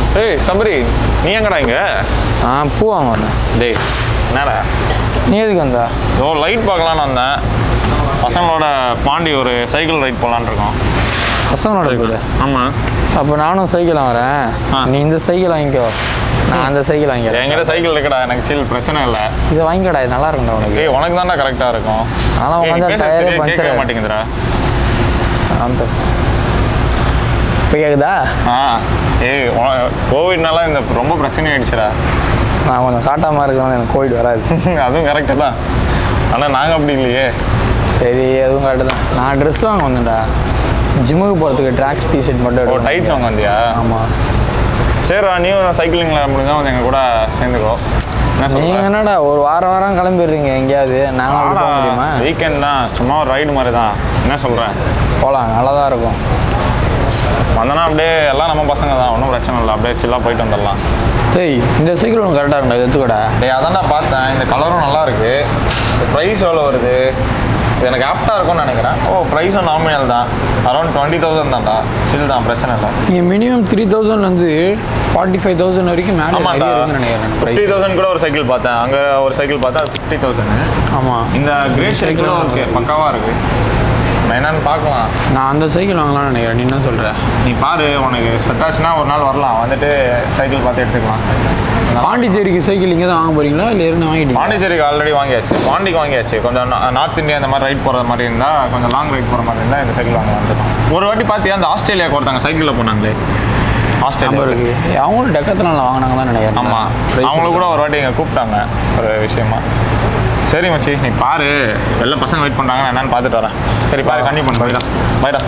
ஏய் சபரி நீ எங்கடா இங்க ஆ பூ வாங்க வந்தேன் டேய் என்னடா நீ எதுக்கு வந்தா ஓ லைட் பார்க்கலான்னு வந்தேன் பசங்களோட பாண்டி ஒரு சைக்கிள் ரைட் போகலான்னு இருக்கோம் பசங்களோட போகுது ஆமாம் அப்போ நானும் சைக்கிள் வரேன் ஆ. நீ இந்த சைக்கிள் வாங்கிக்கோ நான் அந்த சைக்கிள் வாங்கிக்கிறேன் என்கிட்ட சைக்கிள் இருக்குடா எனக்கு சில் பிரச்சனை இல்லை இதை வாங்கிக்கடா இது நல்லா இருக்கும்டா உனக்கு ஏய் உனக்கு தான்டா கரெக்டாக இருக்கும் அதெல்லாம் ஏய், உட்காந்தா பேசுறது டயரே சரியா பஞ்சர் கேட்கவே ஆயிடும். மாட்டேங்குதுடா அந்த இப்போ கேட்குதா ஆ ஏய் உன- கோவிட்னால இந்த ரொம்ப பிரச்சனை ஆயிடுச்சுடா நான் கொஞ்சம் காட்டாமல் இருக்கிறனால எனக்கு கோவிட் வராது அதுவும் கரெக்டு தான் ஆனால் நாங்கள் அப்படி இல்லையே சரி அதுவும் கரெக்டு தான் நான் ட்ரெஸ் வாங்க வந்தேன்டா ஜிம்முக்கு போகிறதுக்கு ட்ராக்ஸ் டி ஷர்ட் மட்டும் ஓ எடுக்கணும். டைட்ஸ் வாங்க வந்தியா ஆமாம் சரிடா நீயும் சைக்கிளிங்கில் முடிஞ்சா வந்து எங்கள் கூட சேர்ந்துக்கோ என்ன நீங்கள் சொல்ற என்னடா ஒரு வாரம் வாரம் கிளம்பிடுறீங்க எங்கேயாவது நாங்கள் அப்படி போக முடியுமா வீக்கெண்ட் தான் சும்மா ஒரு ரைடு மாதிரி தான் என்ன சொல்கிறேன் போகலாம் நல்லா தான் இருக்கும் வந்தனா அப்படியே எல்லாம் நம்ம பசங்க தான் ஒன்றும் பிரச்சனை இல்லை அப்படியே சில்லாக போயிட்டு வந்துடலாம் டேய் இந்த சைக்கிள் உனக்கு கரெக்டாக இருக்கும் எடுத்துக்கோடா டேய் அதான்டா பார்த்தேன் இந்த கலரும் நல்லா இருக்கு ப்ரைஸ் எவ்வளோ வருது இது எனக்கு ஆப்டாக இருக்கும்னு நினைக்கிறேன் ஓ ப்ரைஸும் நாமினல் தான் அரௌண்ட் டுவெண்ட்டி தௌசண்ட் தான்டா சில் தான் பிரச்சனை இல்லை நீங்கள் மினிமம் த்ரீ தௌசண்ட்லேருந்து ஃபார்ட்டி ஃபைவ் தௌசண்ட் வரைக்கும் மேலே ஆமாண்டா நிறைய இருக்குன்னு நினைக்கிறேன் ஃபிஃப்டி ப்ரைஸ் தௌசண்ட் கூட ஒரு சைக்கிள் பார்த்தேன் அங்கே ஒரு சைக்கிள் பார்த்தா ஃபிஃப்டி தௌசண்ட் ஆமாம் இந்த கிரேட் cycle சைக்கிளும் நல்லா ஓகே பக்காவாக இருக்கு நம்ம என்னன்னு பார்க்கலாம் நான் அந்த சைக்கிள் வாங்கலாம்னு நினைக்கிறேன் நீ என்ன சொல்கிற நீ பாரு உனக்கு செட் ஆச்சுன்னா ஒரு நாள் வரலாம் வந்துட்டு சைக்கிள் பார்த்து எடுத்துக்கலாம் பாண்டிச்சேரிக்கு சைக்கிள் இங்கே தான் வாங்க போகிறீங்களா இல்லை இருந்து வாங்கிட்டீங்க பாண்டிச்சேரிக்கு ஆல்ரெடி வாங்கியாச்சு பாண்டிக்கு வாங்கியாச்சு கொஞ்சம் நா- நார்த் இந்தியா இந்த மாதிரி ரைட் போகிற மாதிரி இருந்தால் கொஞ்சம் லாங் ரைட் போகிற மாதிரி இருந்தால் இந்த சைக்கிள் வாங்க வந்துடும் ஒரு வாட்டி பார்த்தியா அந்த ஆஸ்திரேலியாவுக்கு ஒருத்தங்க சைக்கிளில் போனாங்களே நம்பர் ஆஸ்திரேலியா இருக்கு அவங்களும் டெக்கத்தில் வாங்கினாங்க தான் நினைக்கிறேன் ஆமாம் Price அவங்கள கூட ஒரு வாட்டி இங்கே கூப்பிட்டாங்க ஒரு விஷயமா சரி மச்சி நீ பாரு எல்லா பசங்க வெயிட் பண்ணுறாங்க நான் என்னன்னு பார்த்துட்டு வரேன் சரி பாரு கண்டிப்பாக பண்ணு பைடா பைடா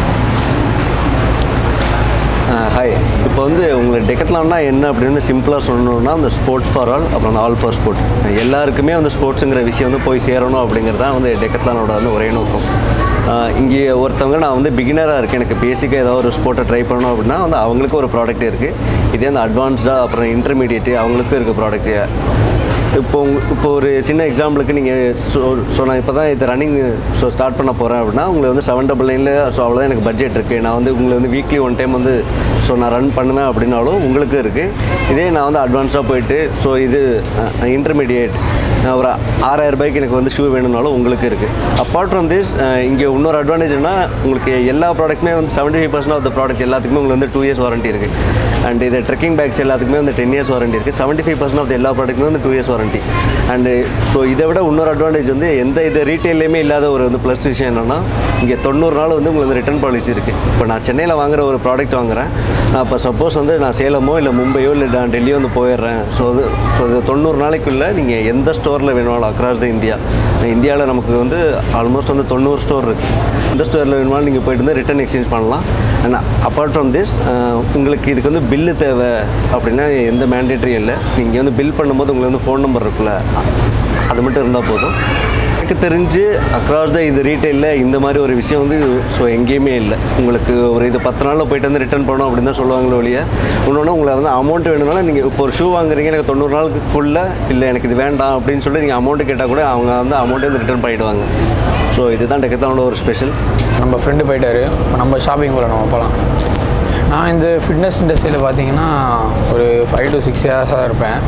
ஹாய் இப்போ வந்து உங்களுக்கு டெக்கத்லான்னா என்ன அப்படின்னு சிம்பிளாக சொல்லணும்னா அந்த ஸ்போர்ட்ஸ் ஃபார் ஆல் அப்புறம் அந்த ஆல் ஃபார் ஸ்போர்ட் எல்லாருக்குமே வந்து ஸ்போர்ட்ஸுங்கிற விஷயம் வந்து போய் சேரணும் அப்படிங்கிறது தான் வந்து டெக்கத்லானோட வந்து ஒரே நோக்கம் ஆஹ் இங்கே ஒருத்தவங்க நான் வந்து பிகினராக இருக்கேன் எனக்கு பேசிக்காக ஏதாவது ஒரு ஸ்போர்ட்டை ட்ரை பண்ணணும் அப்படின்னா வந்து அவங்களுக்கு ஒரு ப்ராடக்ட் இருக்குது இதே அந்த அட்வான்ஸ்டாக அப்புறம் இன்டர்மீடியட்டு அவங்களுக்கும் இருக்குது ப்ராடக்ட்டு இப்போ உங்க- இப்போ ஒரு சின்ன எக்ஸாம்பிளுக்கு நீங்கள் ஸோ ஸோ நான் இப்போ தான் இது ரன்னிங் ஸோ ஸ்டார்ட் பண்ண போகிறேன் அப்படின்னா உங்களுக்கு வந்து செவன் டபுள் நைனில் ஸோ அவ்வளோதான் எனக்கு பட்ஜெட் இருக்குது நான் வந்து உங்களை வந்து வீக்லி ஒன் டைம் வந்து ஸோ நான் ரன் பண்ணுவேன் அப்படின்னாலும் உங்களுக்கு இருக்குது இதே நான் வந்து அட்வான்ஸாக போயிட்டு ஸோ இது இன்டர்மீடியேட் ஒரு ஆறாயிரம் ரூபாய்க்கு எனக்கு வந்து ஷூ வேணும்னாலும் உங்களுக்கு இருக்குது அப்பார்ட் ஃப்ரம் திஸ் இங்கே இன்னொரு அட்வான்டேஜ்னா உங்களுக்கு எல்லா ப்ராடக்ட்டுமே வந்து seventy five percent off the product எல்லாத்துக்குமே உங்களுக்கு வந்து டூ இயர்ஸ் வாரண்ட்டி இருக்குது அண்ட் இது ட்ரெக்கிங் பேக்ஸ் எல்லாத்துக்குமே வந்து டென் இயர்ஸ் வாரண்ட்டி இருக்குது செவன்ட்டி ஃபைவ் பர்சன்ட் ஆஃப் எல்லா ப்ராடக்ட்டுமே வந்து two years warranty and so இதை விட இன்னொரு அட்வான்டேஜ் வந்து எந்த இது ரீட்டெயிலையுமே இல்லாத ஒரு வந்து ப்ளஸ் விஷயம் என்னென்னா இங்கே தொண்ணூறு நாள் வந்து உங்களுக்கு வந்து ரிட்டர்ன் பாலிசி இருக்குது இப்போ நான் சென்னையில் வாங்குற ஒரு ப்ராடக்ட் வாங்குறேன் நான் இப்போ சப்போஸ் வந்து நான் சேலமோ இல்லை மும்பையோ இல்லை நான் டெல்லியோ வந்து போயிடுறேன் ஸோ அது ஸோ இது தொண்ணூறு நாளைக்குள்ளே நீங்கள் எந்த ஸ்டோரில் வேணுமாலும் அக்ராஸ் த இந்தியா இந்தியாவில் நமக்கு வந்து ஆல்மோஸ்ட் வந்து தொண்ணூறு ஸ்டோர் இருக்குது எந்த ஸ்டோரில் வேணுமாலும் நீங்கள் போயிட்டு வந்து ரிட்டர்ன் எக்ஸ்சேஞ்ச் பண்ணலாம் அண்ட் அப்பார்ட் ஃப்ரம் திஸ் உங்களுக்கு இதுக்கு வந்து பில்லு தேவை அப்படின்னா எந்த மேண்டேட்டரியும் இல்லை நீங்கள் வந்து பில் பண்ணும்போது உங்களுக்கு வந்து ஃபோன் நம்பர் இருக்குல்ல அது மட்டும் இருந்தால் போதும் எனக்கு தெரிஞ்சு அக்ராஸ் த இது ரீட்டைலில் இந்த மாதிரி ஒரு விஷயம் வந்து ஸோ எங்கேயுமே இல்லை உங்களுக்கு ஒரு இது பத்து நாளில் போயிட்டு வந்து ரிட்டர்ன் பண்ணணும் அப்படின்னு தான் சொல்லுவாங்களே ஒழிய இன்னொன்று உங்களுக்கு வந்து அமௌண்ட் வேணும்னாலும் நீங்கள் இப்போ ஒரு ஷூ வாங்குறீங்க எனக்கு தொண்ணூறு நாளுக்குள்ளே இல்லை எனக்கு இது வேண்டாம் அப்படின்னு சொல்லி நீங்கள் அமௌண்ட்டு கேட்டால் கூட அவங்க வந்து அமௌண்ட்டே வந்து ரிட்டர்ன் பண்ணிவிடுவாங்க ஸோ இதுதான் டெக்கத்தானோட ஒரு ஸ்பெஷல் நம்ம ஃப்ரெண்டு போயிட்டாரு இப்போ நம்ம ஷாப்பிங் போகலாம் நம்ம போகலாம் நான் இந்த ஃபிட்னஸ் இண்டஸ்ட்ரியில் பார்த்தீங்கன்னா ஒரு ஃபைவ் டு சிக்ஸ் இயர்ஸாக இருப்பேன்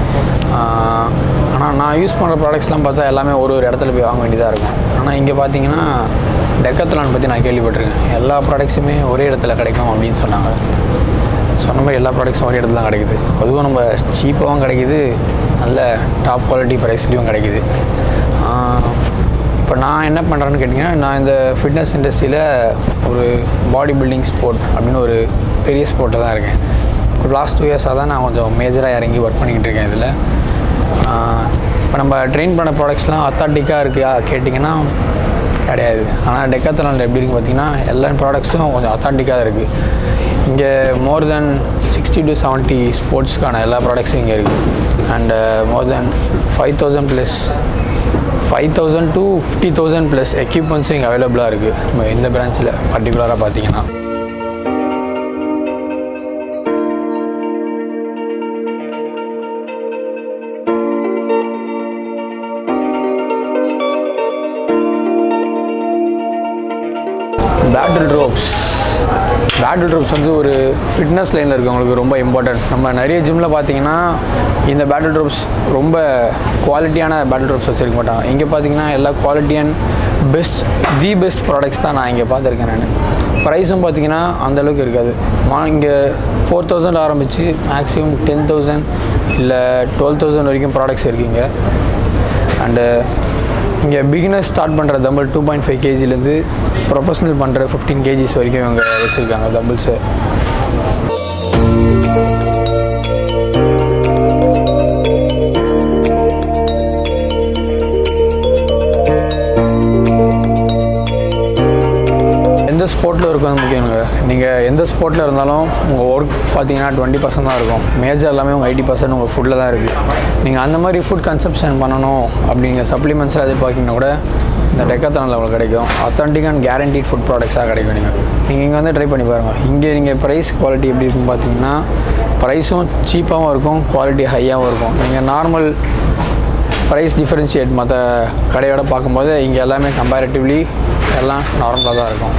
ஆனால் நான் யூஸ் பண்ணுற ப்ராடக்ட்ஸ்லாம் பார்த்தா எல்லாமே ஒரு ஒரு இடத்துல போய் வாங்க வேண்டியதாக இருக்கும் ஆனால் இங்கே பார்த்தீங்கன்னா டெக்கத்லான் பற்றி நான் கேள்விப்பட்டிருக்கேன் எல்லா ப்ராடக்ட்ஸுமே ஒரே இடத்துல கிடைக்கும் அப்படின்னு சொன்னாங்க சொன்ன மாதிரி எல்லா ப்ராடக்ட்ஸும் ஒரே இடத்துல தான் கிடைக்குது அதுவும் நம்ம சீப்பாகவும் கிடைக்குது நல்ல டாப் குவாலிட்டி ப்ரைஸ்லேயும் கிடைக்குது இப்போ நான் என்ன பண்ணுறேன்னு கேட்டிங்கன்னா நான் இந்த ஃபிட்னஸ் இண்டஸ்ட்ரியில் ஒரு பாடி பில்டிங் ஸ்போர்ட் அப்படின்னு ஒரு பெரிய ஸ்போர்ட்டில் தான் இருக்கேன் இப்போ லாஸ்ட் டூ இயர்ஸாக தான் நான் கொஞ்சம் மேஜராக இறங்கி ஒர்க் பண்ணிக்கிட்டு இருக்கேன் இதில் இப்போ நம்ம ட்ரெயின் பண்ண ப்ராடக்ட்ஸ்லாம் அத்தாட்டிக்காக இருக்கா கேட்டிங்கன்னா கிடையாது ஆனால் டெக்காத்தலானில் எப்படி இருக்குது பார்த்தீங்கன்னா எல்லா ப்ராடக்ட்ஸும் கொஞ்சம் அத்தாட்டிக்காக இருக்குது இங்கே more than sixty to seventy ஸ்போர்ட்ஸ்க்கான எல்லா ப்ராடக்ட்ஸும் இங்கே இருக்குது and more than five thousand plus five thousand to fifty thousand plus எக்யூப்மெண்ட்ஸும் இங்கே அவைலபிளாக இருக்குது நம்ம இந்த பிரான்ச்சில் பர்டிகுலராக பார்த்தீங்கன்னா பேட்டில் ரோப்ஸ் பேட்டில் ட்ரூப்ஸ் வந்து ஒரு ஃபிட்னஸ் லைனில் இருக்கவங்களுக்கு ரொம்ப இம்பார்ட்டன்ட் நம்ம நிறைய ஜிம்மில் பார்த்தீங்கன்னா இந்த பேட்டில் ட்ரூப்ஸ் ரொம்ப குவாலிட்டியான பேட்டில் ட்ரூப்ஸ் வச்சுருக்க மாட்டாங்க இங்கே பார்த்தீங்கன்னா எல்லா quality and best the best products தான் நான் இங்கே பார்த்துருக்கேன் நான் ப்ரைஸும் பார்த்தீங்கன்னா அந்தளவுக்கு இருக்காது மா இங்கே ஃபோர் தௌசண்ட் ஆரம்பித்து மேக்ஸிமம் டென் தௌசண்ட் இல்லை டுவெல் தௌசண்ட் வரைக்கும் ப்ராடக்ட்ஸ் இருக்குங்க அண்டு இங்கே பிகினர்ஸ் ஸ்டார்ட் பண்ணுற தம்பிள் டூ பாயிண்ட் ஃபைவ் கேஜிலேருந்து ப்ரொஃபஷனல் பண்ணுற ஃபிஃப்டீன் கேஜிஸ் வரைக்கும் இவங்க வச்சுருக்காங்க தம்பிள்ஸு எந்த ஸ்போர்ட்டில் இருக்கிறது முக்கியங்க நீங்கள் எந்த ஸ்போர்ட்டில் இருந்தாலும் உங்கள் ஒர்க் பார்த்தீங்கன்னா டுவெண்ட்டி பர்சன்ட் தான் இருக்கும் மேஜர் எல்லாமே உங்கள் எயிட்டி பர்சன்ட் உங்கள் ஃபுட்டில் தான் இருக்குது நீங்கள் அந்த மாதிரி ஃபுட் கன்சப்ஷன் பண்ணணும் அப்படிங்கிற சப்ளிமெண்ட்ஸில் எதிர்பார்க்கிங்கன்னா கூட இந்த டெக்கத்தானில் உங்களுக்கு கிடைக்கும் அத்தன்டிக் அண்ட் கேரண்டீட் ஃபுட் ப்ராடக்ட்ஸாக கிடைக்கும் நீங்கள் நீங்கள் இங்கே வந்து ட்ரை பண்ணி பாருங்கள் இங்கே நீங்கள் ப்ரைஸ் குவாலிட்டி எப்படி இருக்குன்னு பார்த்தீங்கன்னா ப்ரைஸும் சீப்பாகவும் இருக்கும் குவாலிட்டி ஹையாகவும் இருக்கும் நீங்கள் நார்மல் ப்ரைஸ் டிஃபரன்ஷியேட் மற்ற கடையோட பார்க்கும்போது இங்கே எல்லாமே கம்பேரிட்டிவ்லி எல்லாம் நார்மலாக தான் இருக்கும்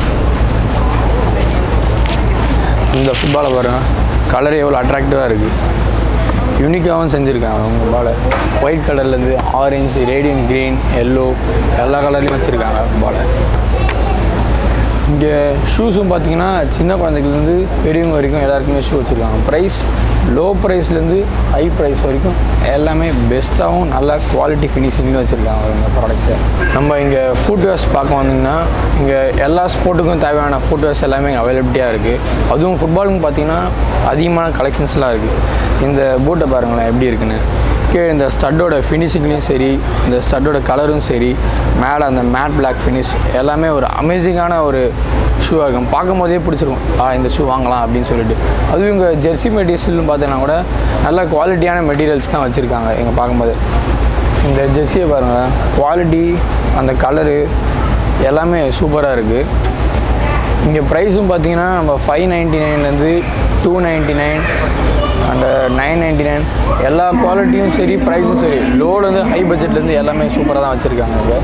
இந்த ஃபுட்பாலை பாருங்கள் கலர் எவ்வளோ அட்ராக்டிவாக இருக்குது யூனிக்காகவும் செஞ்சுருக்காங்க அவங்க பாலை ஒயிட் கலர்லேருந்து ஆரஞ்சு ரேடியன் க்ரீன் எல்லோ எல்லா கலர்லேயும் வச்சுருக்காங்க பாலை இங்கே ஷூஸும் பார்த்தீங்கன்னா சின்ன குழந்தைகள்லேருந்து பெரியவங்க வரைக்கும் எல்லாருக்குமே ஷூ வச்சுருக்காங்க ப்ரைஸ் லோ ப்ரைஸ்லேருந்து ஹை ப்ரைஸ் வரைக்கும் எல்லாமே பெஸ்ட்டாகவும் நல்ல குவாலிட்டி ஃபினிஷிங்லையும் வச்சுருக்காங்க இந்த ப்ராடக்ட்ஸை நம்ம இங்கே ஃபுட்வேர்ஸ் பார்க்க வந்தீங்கன்னா இங்கே எல்லா ஸ்போர்ட்டுக்கும் தேவையான ஃபுட்வேர்ஸ் எல்லாமே இங்கே அவைலபிலிட்டியாக இருக்குது அதுவும் ஃபுட்பாலுக்கும் பார்த்தீங்கன்னா அதிகமான கலெக்ஷன்ஸ்லாம் இருக்குது இந்த பூட்டை பாருங்களேன் எப்படி இருக்குன்னு கீழே இந்த ஸ்டட்டோட ஃபினிஷிங்லேயும் சரி இந்த ஸ்டட்டோட கலரும் சரி மேலே அந்த மேட் பிளாக் ஃபினிஷ் எல்லாமே ஒரு அமேசிங்கான ஒரு ஷூவாக இருக்கும் பார்க்கும் போதே பிடிச்சிருக்கும் ஆ இந்த ஷூ வாங்கலாம் அப்படின்னு சொல்லிட்டு அதுவும் இங்கே ஜெர்சி மெட்டீரியல்னு பார்த்தீங்கன்னா கூட நல்ல குவாலிட்டியான மெட்டீரியல்ஸ் தான் வச்சுருக்காங்க இங்கே பார்க்கும்போது இந்த ஜெர்சியை பாருங்கள் குவாலிட்டி அந்த கலரு எல்லாமே சூப்பராக இருக்குது இங்கே ப்ரைஸும் பார்த்தீங்கன்னா நம்ம ஃபைவ் நைன்ட்டி நைன்லேருந்து two ninety nine and nine ninety nine எல்லா குவாலிட்டியும் சரி ப்ரைஸும் சரி லோலேருந்து ஹை பட்ஜெட்லேருந்து எல்லாமே சூப்பராக தான் வச்சுருக்காங்க இங்கே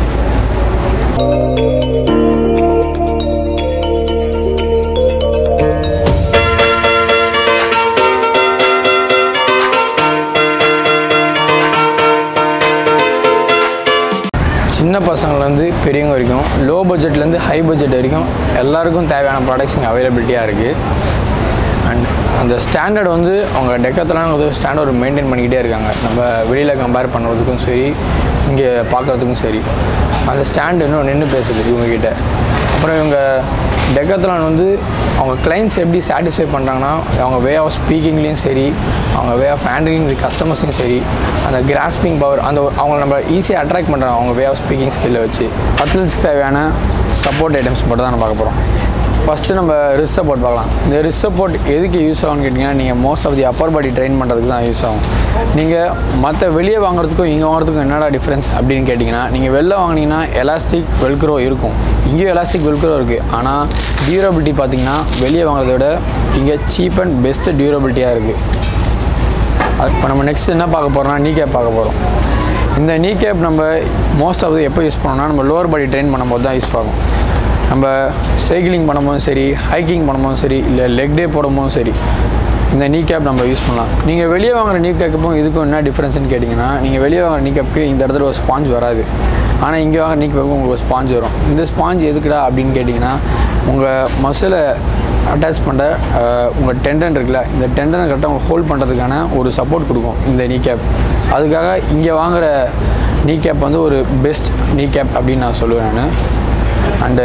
சின்ன பசங்கள்லேருந்து பெரியவங்க வரைக்கும் லோ பட்ஜெட்லேருந்து ஹை பட்ஜெட் வரைக்கும் எல்லாருக்கும் தேவையான ப்ராடக்ட்ஸ் இங்கே அவைலபிலிட்டியாக இருக்குது அண்ட் அந்த ஸ்டாண்டர்ட் வந்து அவங்க டெக்கத்தெல்லாம் வந்து ஸ்டாண்டர்ட் மெயின்டைன் பண்ணிக்கிட்டே இருக்காங்க நம்ம வெளியில் கம்பேர் பண்ணுறதுக்கும் சரி இங்கே பார்க்குறதுக்கும் சரி அந்த ஸ்டாண்ட் இன்னும் நின்று பேசுது இவங்ககிட்ட அப்புறம் இவங்க டெக்கத்தலான் வந்து அவங்க கிளைண்ட்ஸ் எப்படி சாட்டிஸ்ஃபை பண்ணுறாங்கன்னா அவங்க வே ஆஃப் ஸ்பீக்கிங்லேயும் சரி அவங்க வே ஆஃப் ஹேண்ட்லிங் தி கஸ்டமர்ஸையும் சரி அந்த கிராஸ்பிங் பவர் அந்த அவங்கள நம்ம ஈஸியாக அட்ராக்ட் பண்ணுறாங்க அவங்க வே ஆஃப் ஸ்பீக்கிங் ஸ்கில்லை வச்சு அத்லட்ஸ் தேவையான சப்போர்ட் ஐட்டம்ஸ் மட்டும் தான் நம்ம பார்க்க போகிறோம் ஃபஸ்ட்டு நம்ம ரிஸ்ட் சப்போர்ட் பார்க்கலாம் இந்த ரிஸ்ட் சப்போர்ட் எதுக்கு யூஸ் ஆகும்னு கேட்டிங்கன்னா நீங்கள் most of the upper body train பண்ணுறதுக்கு தான் யூஸ் ஆகும் நீங்கள் மற்ற வெளியே வாங்குறதுக்கும் இங்கே வாங்குறதுக்கும் என்னடா டிஃப்ரென்ஸ் அப்படின்னு கேட்டிங்கன்னா நீங்கள் வெளில வாங்கினீங்கன்னா எலாஸ்டிக் வெல்க்ரோ இருக்கும் இங்கேயும் எலாஸ்டிக் வெல்க்ரோ இருக்குது ஆனால் டியூரபிலிட்டி பார்த்தீங்கன்னா வெளியே வாங்குறத விட இங்கே சீப் அண்ட் பெஸ்ட் டியூரபிலிட்டியாக இருக்குது அது இப்போ நம்ம நெக்ஸ்ட் என்ன பார்க்க போகிறோம்னா நீ கேப் பார்க்க போகிறோம் இந்த நீ கேப் நம்ம மோஸ்ட் ஆஃப் எப்போ யூஸ் பண்ணோம்னா நம்ம லோவர் பாடி ட்ரெயின் பண்ணும்போது தான் யூஸ் பண்ணுவோம் நம்ம சைக்கிளிங் பண்ணும்போதும் சரி ஹைக்கிங் பண்ணும்போதும் சரி இல்லை லெக் டே போடும்போதும் சரி இந்த நீ கேப் நம்ம யூஸ் பண்ணலாம் நீங்கள் வெளியே வாங்குற நீ கேப்புக்கும் இதுக்கும் என்ன டிஃப்ரென்ஸ்னு கேட்டிங்கன்னா நீங்கள் வெளியே வாங்குற நீ கேப்புக்கு இந்த இடத்துல ஒரு ஸ்பாஞ்ச் வராது ஆனால் இங்கே வாங்குற நீ கேப்புக்கு உங்களுக்கு ஒரு ஸ்பாஞ்ச் வரும் இந்த ஸ்பாஞ்ச் எதுக்குடா அப்படின்னு கேட்டிங்கன்னா உங்கள் மசிலை அட்டாச் பண்ணுற உங்கள் டெண்டன் இருக்குல்ல இந்த டெண்டனை கரெக்டாக உங்களுக்கு ஹோல்ட் பண்ணுறதுக்கான ஒரு சப்போர்ட் கொடுக்கும் இந்த நீ கேப் அதுக்காக இங்கே வாங்குற நீ கேப் வந்து ஒரு பெஸ்ட் நீ கேப் அப்படின்னு நான் சொல்லுவேன் நான் and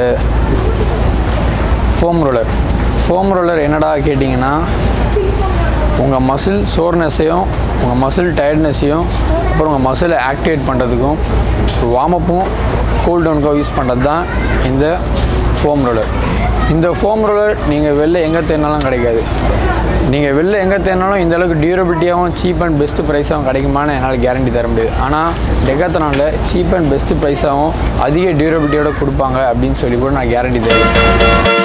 foam roller foam roller என்னடா கேட்டிங்கன்னா உங்கள் மசில் சோர்னஸையும் உங்கள் மசில் டயர்ட்னஸையும் அப்புறம் உங்கள் மசிலை ஆக்டிவேட் பண்ணுறதுக்கும் வார்மப்பும் கூல் டவுனுக்கும் யூஸ் பண்ணுறது தான் இந்த ஃபோம் ரோலர் இந்த ஃபோம் ரோலர் நீங்கள் வெளில எங்கே தேடினாலும் கிடைக்காது நீங்கள் வெளில எங்கே தேடினாலும் இந்த அளவுக்கு டியூரபிலிட்டியாகவும் சீப் அண்ட் பெஸ்ட் ப்ரைஸாகவும் கிடைக்குமான்னு என்னால் கேரண்டி தர முடியாது ஆனால் டெக்காத்தனால சீப் அண்ட் பெஸ்ட் ப்ரைஸாகவும் அதிக டியூரபிலிட்டியோட கொடுப்பாங்க அப்படின்னு சொல்லி கூட நான் கேரண்டி தருவேன்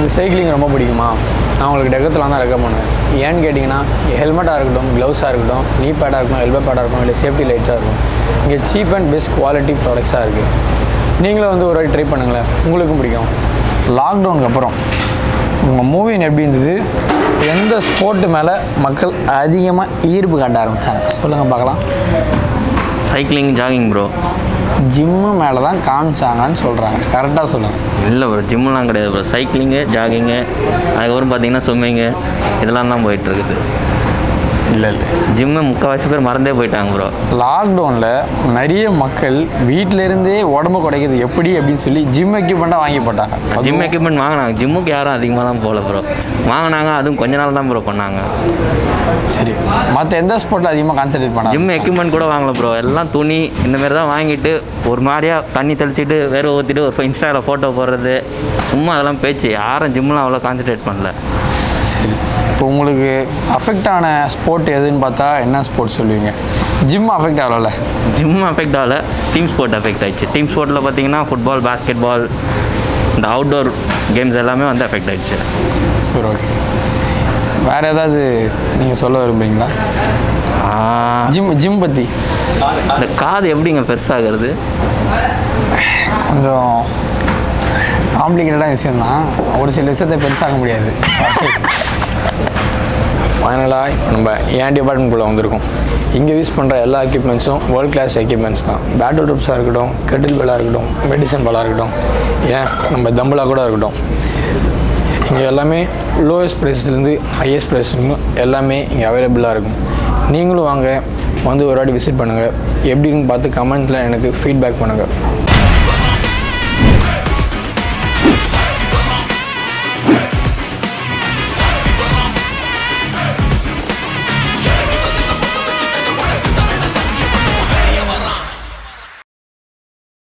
உங்களுக்கு சைக்கிளிங் ரொம்ப பிடிக்குமா நான் உங்களுக்கு டெக்கத்தில் தான் ரெக்கமெண்ட் பண்ணுவேன் ஏன்னு கேட்டிங்கன்னா ஹெல்மெட்டாக இருக்கட்டும் க்ளவுஸாக இருக்கட்டும் நீ பேடாக இருக்கட்டும் எல்போ பேடாக இருக்கட்டும் இல்லை சேஃப்டி லைட்ஸாக இருக்கும் இங்கே சீப் அண்ட் பெஸ்ட் குவாலிட்டி ப்ராடக்ட்ஸாக இருக்குது நீங்களும் வந்து ஒரு வாட்டி ட்ரை பண்ணுங்களேன் உங்களுக்கும் பிடிக்கும் லாக்டவுனுக்கு அப்புறம் உங்கள் மூவின் எப்படி இருந்தது எந்த ஸ்போர்ட்டு மேலே மக்கள் அதிகமாக ஈர்ப்பு காட்ட ஆரம்பித்தாங்க சொல்லுங்கள் பார்க்கலாம் சைக்கிளிங் ஜாகிங் ப்ரோ ஜிம்மு மேலே தான் காமிச்சாங்கன்னு சொல்கிறாங்க கரெக்டாக சொல்லுங்கள் இல்லை ப்ரோ ஜிம்லாம் கிடையாது ப்ரோ சைக்கிளிங்கு ஜாகிங்கு அதுக்கப்புறம் பார்த்தீங்கன்னா ஸ்விம்மிங்கு இதெல்லாம் தான் போயிட்டுருக்குது இல்லை இல்லை ஜிம்மை முக்கால்வாசி பேர் மறந்தே போயிட்டாங்க ப்ரோ லாக்டவுனில் நிறைய மக்கள் வீட்டில இருந்தே உடம்பு குறைக்கிறது எப்படி அப்படின்னு சொல்லி ஜிம் எக்யூப்மெண்ட்டாக வாங்கி போட்டாங்க ஜிம் எக்யூப்மெண்ட் வாங்கினாங்க ஜிம்முக்கு யாரும் அதிகமாகலாம் போகல ப்ரோ வாங்கினாங்க அதுவும் கொஞ்ச நாள் தான் ப்ரோ பண்ணாங்க சரி மற்ற எந்த ஸ்போர்ட்டில் அதிகமாக கான்சென்ட்ரேட் பண்ணாங்க ஜிம் எக்யூப்மெண்ட் கூட வாங்கல ப்ரோ எல்லாம் துணி இந்த மாதிரி தான் வாங்கிட்டு ஒரு மாதிரியா தண்ணி தெளிச்சிட்டு வேற ஊற்றிட்டு ஒரு இன்ஸ்டாவில் ஃபோட்டோ போடுறது சும்மா அதெல்லாம் பேச்சு யாரும் ஜிம்லாம் அவ்வளோ கான்சென்ட்ரேட் பண்ணல சரி இப்போ உங்களுக்கு அஃபெக்ட் ஆன ஸ்போர்ட் எதுன்னு பார்த்தா என்ன ஸ்போர்ட் சொல்லுவீங்க ஜிம் அஃபெக்ட் ஆகல ஜிம் அஃபெக்ட் ஆகல டீம் ஸ்போர்ட் அஃபெக்ட் ஆயிடுச்சு டீம் ஸ்போர்ட்டில் பார்த்தீங்கன்னா ஃபுட்பால் பாஸ்கெட் பால் இந்த அவுட்டோர் கேம்ஸ் எல்லாமே வந்து அஃபெக்ட் ஆயிடுச்சு சரி ஓகே வேறு ஏதாவது நீங்கள் சொல்ல விரும்புறீங்களா ஆ, ஜிம் ஜிம் பற்றி இந்த காது எப்படிங்க பெருசாகிறது கொஞ்சம் காம்ப்ளிகேட்டடான விஷயம் தான் ஒரு சில விஷயத்தை பெருசாக முடியாது ஃபைனலாக இப்போ நம்ம ஏன் டிபார்ட்மெண்ட்குள்ளே வந்திருக்கோம் இங்கே யூஸ் பண்ணுற எல்லா எக்யூப்மெண்ட்ஸும் வேர்ல்ட் கிளாஸ் எக்யூப்மெண்ட்ஸ் தான் பேட்டில் ட்ரிப்ஸாக இருக்கட்டும் கெட்டில் பெல்லாக இருக்கட்டும் மெடிசன் பாலாக இருக்கட்டும் ஏன் நம்ம தம்பலாக கூட இருக்கட்டும் இங்கே எல்லாமே லோயஸ்ட் ப்ரைஸ்லேருந்து ஹையஸ்ட் ப்ரைஸ் எல்லாமே இங்கே அவைலபிளாக இருக்கும் நீங்களும் வாங்க வந்து ஒரு வாட்டி விசிட் பண்ணுங்கள் எப்படின்னு பார்த்து கமெண்ட்டில் எனக்கு ஃபீட்பேக் பண்ணுங்கள்